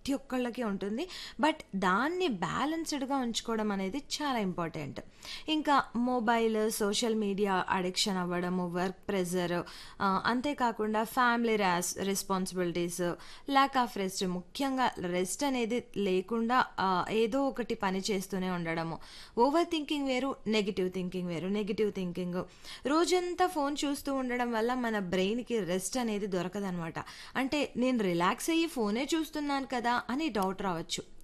ప్రతి ఒక్కళ్ళకి ఉంటుంది బట్ దాన్ని బ్యాలెన్స్డ్గా ఉంచుకోవడం అనేది చాలా ఇంపార్టెంట్ ఇంకా మొబైల్ సోషల్ మీడియా అడిక్షన్ అవ్వడము వర్క్ ప్రెజర్ అంతేకాకుండా ఫ్యామిలీ ర్యాస్ రెస్పాన్సిబిలిటీస్ ల్యాక్ ఆఫ్ రెస్ట్ ముఖ్యంగా రెస్ట్ అనేది లేకుండా ఆ, ఏదో ఒకటి పని చేస్తూనే ఉండడము ఓవర్ థింకింగ్ వేరు నెగిటివ్ థింకింగ్ వేరు నెగిటివ్ థింకింగ్ రోజంతా ఫోన్ చూస్తూ ఉండడం వల్ల మన బ్రెయిన్కి రెస్ట్ అనేది దొరకదనమాట అంటే నేను రిలాక్స్ అయ్యి ఫోనే చూస్తున్నాను కదా అని డౌట్ రావచ్చు